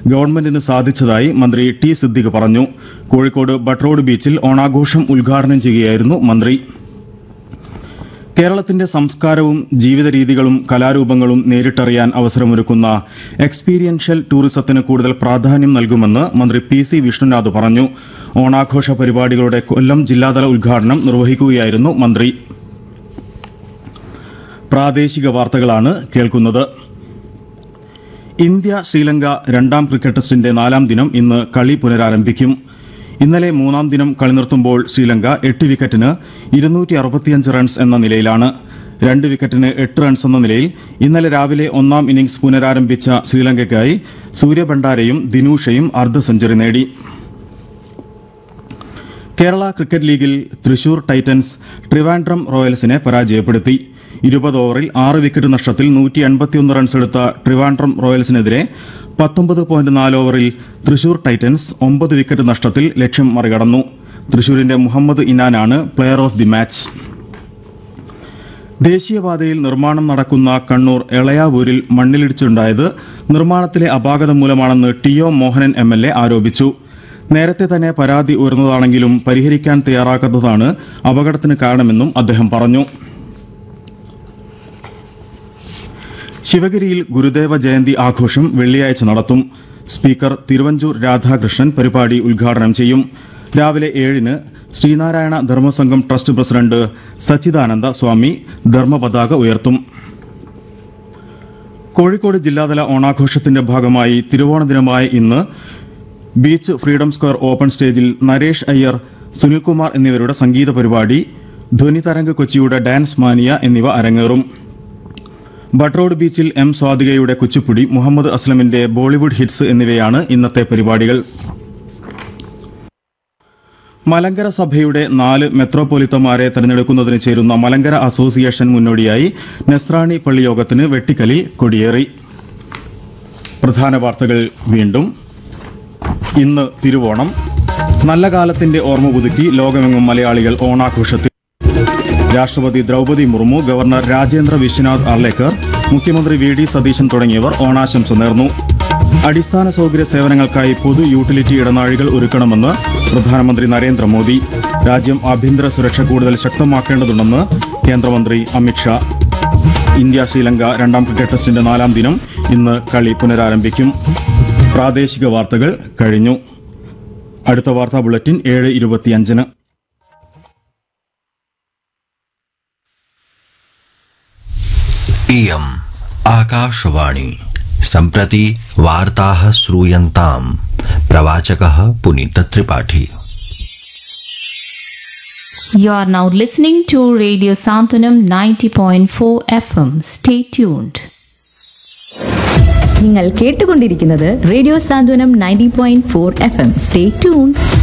ഗവൺമെന്റിന് സാധിച്ചതായി മന്ത്രി ടി സിദ്ദിഖ് പറഞ്ഞു കോഴിക്കോട് ബട്രോഡ് ബീച്ചിൽ ഓണാഘോഷം ഉദ്ഘാടനം ചെയ്യുകയായിരുന്നു മന്ത്രി കേരളത്തിന്റെ സംസ്കാരവും ജീവിത രീതികളും കലാരൂപങ്ങളും നേരിട്ടറിയാൻ അവസരമൊരുക്കുന്ന എക്സ്പീരിയൻഷ്യൽ ടൂറിസത്തിന് കൂടുതൽ പ്രാധാന്യം നൽകുമെന്ന് മന്ത്രി പി സി വിഷ്ണുനാഥ് പറഞ്ഞു ഓണാഘോഷ പരിപാടികളുടെ കൊല്ലം ജില്ലാതല ഉദ്ഘാടനം നിർവഹിക്കുകയായിരുന്നു മന്ത്രി പ്രാദേശിക വാർത്തകളാണ് കേൾക്കുന്നത് ഇന്ത്യ ശ്രീലങ്ക രണ്ടാം ക്രിക്കറ്റ് ടെസ്റ്റിന്റെ നാലാം ദിനം ഇന്ന് കളി പുനരാരംഭിക്കും ഇന്നലെ മൂന്നാം ദിനം കളി നിർത്തുമ്പോൾ ശ്രീലങ്ക എട്ട് വിക്കറ്റിന് ഇരുന്നൂറ്റി അറുപത്തിയഞ്ച് റൺസ് എന്ന നിലയിലാണ് രണ്ട് വിക്കറ്റിന് എട്ട് റൺസ് എന്ന നിലയിൽ ഇന്നലെ രാവിലെ ഒന്നാം ഇന്നിംഗ്സ് പുനരാരംഭിച്ച ശ്രീലങ്കയ്ക്കായി സൂര്യഭണ്ഡാരയും ദിനൂഷയും അർദ്ധ സെഞ്ചുറി നേടി കേരള ക്രിക്കറ്റ് ലീഗിൽ തൃശൂർ ടൈറ്റൻസ് ട്രിവാൻഡ്രം റോയൽസിനെ പരാജയപ്പെടുത്തി ഇരുപത് ഓവറിൽ ആറ് വിക്കറ്റ് നഷ്ടത്തിൽ നൂറ്റി എൺപത്തിയൊന്ന് റൺസ് എടുത്ത ട്രിവാൻഡ്രം റോയൽസിനെതിരെ പത്തൊമ്പത് പോയിന്റ് നാല് ഓവറിൽ തൃശൂർ ടൈറ്റൻസ് ഒമ്പത് വിക്കറ്റ് നഷ്ടത്തിൽ ലക്ഷ്യം മറികടന്നു തൃശൂരിന്റെ മുഹമ്മദ് ഇനാനാണ് പ്ലെയർ ഓഫ് ദി മാച്ച് ദേശീയപാതയിൽ നിർമ്മാണം നടക്കുന്ന കണ്ണൂർ എളയാവൂരിൽ മണ്ണിലിടിച്ചുണ്ടായത് നിർമ്മാണത്തിലെ അപാകത മൂലമാണെന്ന് T O Mohanan M L A ആരോപിച്ചു നേരത്തെ തന്നെ പരാതി ഉയർന്നതാണെങ്കിലും പരിഹരിക്കാൻ തയ്യാറാക്കാത്തതാണ് അപകടത്തിന് കാരണമെന്നും അദ്ദേഹം പറഞ്ഞു ശിവഗിരിയിൽ ഗുരുദേവ ജയന്തി ആഘോഷം വെള്ളിയാഴ്ച നടത്തും സ്പീക്കർ തിരുവഞ്ചൂർ രാധാകൃഷ്ണൻ പരിപാടി ഉദ്ഘാടനം ചെയ്യും രാവിലെ ഏഴിന് ശ്രീനാരായണ ധർമ്മസംഘം ട്രസ്റ്റ് പ്രസിഡന്റ് സച്ചിദാനന്ദ സ്വാമി ധർമ്മപതാക ഉയർത്തും കോഴിക്കോട് ജില്ലാതല ഓണാഘോഷത്തിന്റെ ഭാഗമായി തിരുവോണ ദിനമായ ഇന്ന് ബീച്ച് ഫ്രീഡം സ്ക്വയർ ഓപ്പൺ സ്റ്റേജിൽ നരേഷ് അയ്യർ സുനിൽകുമാർ എന്നിവരുടെ സംഗീത പരിപാടി ധ്വനി തരംഗ് കൊച്ചിയുടെ ഡാൻസ് മാനിയ എന്നിവ അരങ്ങേറും ബട്രോഡ് ബീച്ചിൽ എം സ്വാതികയുടെ കുച്ചിപ്പുടി മുഹമ്മദ് അസ്ലമിന്റെ ബോളിവുഡ് ഹിറ്റ്സ് എന്നിവയാണ് ഇന്നത്തെ പരിപാടികൾ മലങ്കര സഭയുടെ നാല് മെത്രോപൊലിത്തമാരെ തെരഞ്ഞെടുക്കുന്നതിന് ചേരുന്ന മലങ്കര അസോസിയേഷൻ മുന്നോടിയായി നെസ്രാണി പള്ളി യോഗത്തിന് വെട്ടിക്കലിൽ കൊടിയേറി പ്രധാന വാർത്തകൾ വീണ്ടും ഇന്ന് തിരുവോണം നല്ല കാലത്തിന്റെ ഓർമ്മ പുതുക്കി ലോകമെങ്ങും മലയാളികൾ ഓണാഘോഷത്തിൽ രാഷ്ട്രപതി ദ്രൗപദി മുർമു ഗവർണർ രാജേന്ദ്ര വിശ്വനാഥ് അർലേക്കർ മുഖ്യമന്ത്രി വി ഡി സതീശൻ തുടങ്ങിയവർ ഓണാശംസ നേർന്നു അടിസ്ഥാന സൗകര്യ സേവനങ്ങൾക്കായി പൊതു യൂട്ടിലിറ്റി ഇടനാഴികൾ ഒരുക്കണമെന്ന് പ്രധാനമന്ത്രി നരേന്ദ്രമോദി രാജ്യം ആഭ്യന്തര സുരക്ഷ കൂടുതൽ ശക്തമാക്കേണ്ടതുണ്ടെന്ന് കേന്ദ്രമന്ത്രി അമിത്ഷാ ഇന്ത്യ ശ്രീലങ്ക രണ്ടാം ക്രിക്കറ്റ് ടെസ്റ്റിന്റെ നാലാം ദിനം ഇന്ന് കളി പുനരാരംഭിക്കും പ്രാദേശിക വാർത്തകൾ കഴിഞ്ഞു അടുത്ത വാർത്താ ബുള്ളറ്റിൻ ഏഴ് ഇരുപത്തിയഞ്ചിന് इयम् आकाशवाणी सम्प्रति वार्ताः श्रूयन्ताम् प्रवाचकः Puneet Tripathi You are now listening to Radio Santanam 90.4 FM. Stay tuned. നിങ്ങൾ കേട്ടുകൊണ്ടിരിക്കുന്നത് radio Santhwanam ninety point four F M stay tune